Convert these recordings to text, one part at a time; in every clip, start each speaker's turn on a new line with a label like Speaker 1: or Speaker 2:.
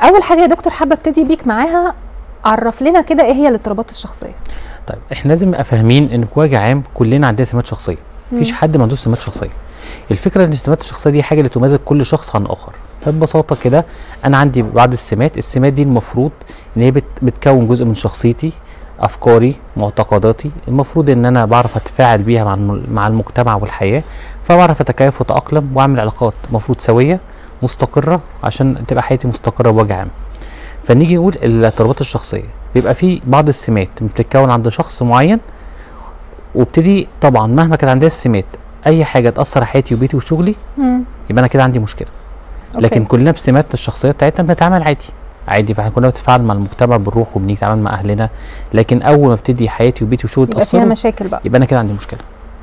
Speaker 1: اول حاجه يا دكتور حابه ابتدي بيك معاها عرف لنا كده ايه هي الاضطرابات الشخصيه
Speaker 2: طيب احنا لازم نبقى فاهمين ان بوجه عام كلنا عندنا سمات شخصيه مفيش
Speaker 1: مم.
Speaker 2: حد ما عندوش سمات شخصيه الفكره ان السمات الشخصيه دي حاجه اللي تميز كل شخص عن اخر فببساطه كده انا عندي بعض السمات السمات دي المفروض ان هي بت بتكون جزء من شخصيتي افكاري معتقداتي المفروض ان انا بعرف اتفاعل بيها مع الم- مع المجتمع والحياه فبعرف اتكيف واتاقلم واعمل علاقات المفروض سويه مستقره عشان تبقى حياتي مستقره بوجه عام فنيجي نقول الاضطرابات الشخصيه بيبقى في بعض السمات بتتكون عند شخص معين وابتدي طبعا مهما كانت عندها السمات اي حاجه تاثر على حياتي وبيتي وشغلي
Speaker 1: مم.
Speaker 2: يبقى انا كده عندي مشكله
Speaker 1: أوكي.
Speaker 2: لكن كلنا بسمات الشخصيه بتاعتنا بنتعامل عادي عادي فاحنا كلنا بنتفاعل مع المجتمع بنروح وبنتعامل مع اهلنا لكن اول ما ابتدي حياتي وبيتي وشغلي
Speaker 1: يبقى فيها
Speaker 2: يتاثروا
Speaker 1: مشاكل بقى
Speaker 2: يبقى انا كده عندي مشكله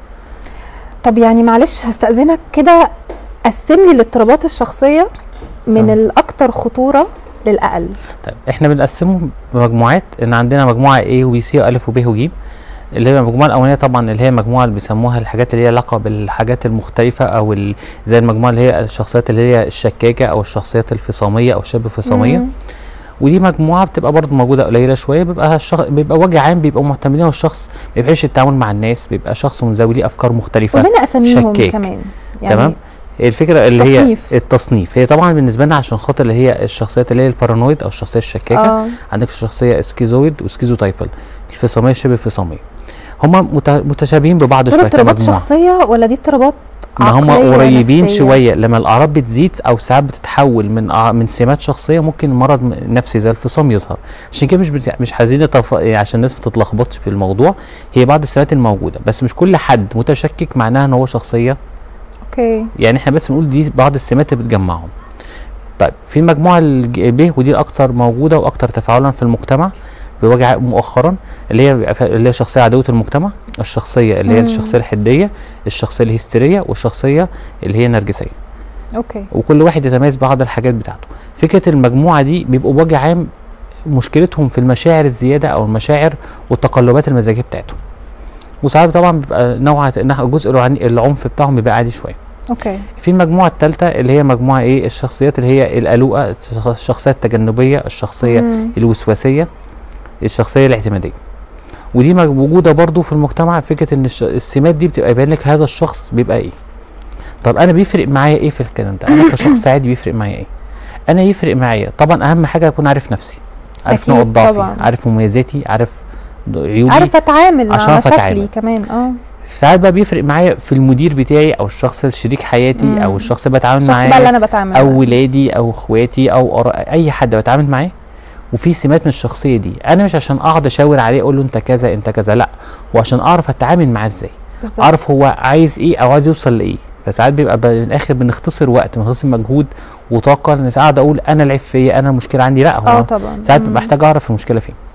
Speaker 1: طب يعني معلش هستأذنك كده قسم لي الاضطرابات الشخصية من
Speaker 2: آه.
Speaker 1: الأكثر خطورة للأقل
Speaker 2: طيب احنا بنقسمهم بمجموعات ان عندنا مجموعه A وبي سي الف وب وج اللي هي المجموعه الاولانيه طبعا اللي هي المجموعه اللي بيسموها الحاجات اللي هي علاقه بالحاجات المختلفه او ال- زي المجموعه اللي هي الشخصيات اللي هي الشكاكه او الشخصيات الفصاميه او الشبه فصاميه
Speaker 1: مم.
Speaker 2: ودي مجموعه بتبقى برضه موجوده قليله شويه بيبقى الشخص بيبقى وجه عام بيبقى معتمدين على الشخص ما بيحبش التعامل مع الناس بيبقى شخص منزوي ليه افكار مختلفه
Speaker 1: قول لنا أساميهم
Speaker 2: شكاك.
Speaker 1: كمان
Speaker 2: تمام الفكره اللي
Speaker 1: تصنيف.
Speaker 2: هي التصنيف هي طبعا بالنسبه لنا عشان خاطر اللي هي الشخصيات اللي هي البارانويد او الشخصيه الشكاكه
Speaker 1: اه
Speaker 2: عندك الشخصيه سكيزويد وسكيزوتايبل الفصاميه شبه فصاميه هما مت- متشابهين ببعض
Speaker 1: دول
Speaker 2: شويه
Speaker 1: اضطرابات
Speaker 2: كمجموعة.
Speaker 1: شخصية ولا دي اضطرابات
Speaker 2: ما هم
Speaker 1: عقلية
Speaker 2: قريبين
Speaker 1: نفسية؟
Speaker 2: شويه لما الاعراض بتزيد او ساعات بتتحول من أع- من سمات شخصيه ممكن مرض م- نفسي زي الفصام يظهر عشان كده مش بت... مش عايزين نتف... يعني عشان الناس ما تتلخبطش في الموضوع هي بعض السمات الموجوده بس مش كل حد متشكك معناها ان هو شخصيه
Speaker 1: اوكي
Speaker 2: يعني احنا بس بنقول دي بعض السمات اللي بتجمعهم طيب في المجموعه الج- ب ودي الاكثر موجوده واكثر تفاعلا في المجتمع بوجه مؤخرا اللي هي بيبقى فيها- اللي هي شخصيه عدوه المجتمع الشخصيه اللي هي
Speaker 1: مم.
Speaker 2: الشخصيه الحديه الشخصيه الهستيريه والشخصيه اللي هي النرجسيه
Speaker 1: اوكي
Speaker 2: وكل واحد يتميز بعض الحاجات بتاعته فكره المجموعه دي بيبقوا بوجه عام مشكلتهم في المشاعر الزياده او المشاعر والتقلبات المزاجيه بتاعتهم وساعات طبعا بيبقى نوع جزء العني- العنف بتاعهم بيبقى عادي شويه
Speaker 1: اوكي
Speaker 2: في المجموعه الثالثه اللي هي مجموعه ايه الشخصيات اللي هي القلوقه الشخ- الشخصيه التجنبيه الشخصيه
Speaker 1: مم.
Speaker 2: الوسواسيه الشخصيه الاعتماديه ودي مج- موجوده برضو في المجتمع فكره ان الش- السمات دي بتبقى يبين لك هذا الشخص بيبقى ايه طب انا بيفرق معايا ايه في الكلام ده انا كشخص عادي بيفرق معايا ايه انا يفرق معايا طبعا اهم حاجه اكون عارف نفسي عارف
Speaker 1: أكيد
Speaker 2: نقط ضعفي
Speaker 1: طبعا.
Speaker 2: عارف مميزاتي عارف عيوبي
Speaker 1: عارفة اتعامل مع
Speaker 2: عشان أعرف
Speaker 1: مشاكلي
Speaker 2: أتعامل.
Speaker 1: كمان اه
Speaker 2: ساعات بقى بيفرق معايا في المدير بتاعي او الشخص الشريك حياتي
Speaker 1: مم.
Speaker 2: او الشخص اللي بتعامل
Speaker 1: الشخص
Speaker 2: معاه
Speaker 1: بقى اللي انا بتعامل
Speaker 2: او
Speaker 1: معاه.
Speaker 2: ولادي او اخواتي او أر... اي حد بتعامل معاه وفي سمات من الشخصيه دي انا مش عشان اقعد اشاور عليه اقول له انت كذا انت كذا لا وعشان اعرف اتعامل معاه ازاي
Speaker 1: بالظبط.
Speaker 2: اعرف هو عايز ايه او عايز يوصل لايه فساعات بيبقى ب- من الاخر بنختصر وقت بنختصر مجهود وطاقه لان ساعات اقول انا العيب فيا انا المشكله عندي لا
Speaker 1: اه
Speaker 2: هو
Speaker 1: طبعا
Speaker 2: ساعات
Speaker 1: مم.
Speaker 2: محتاج اعرف المشكله فين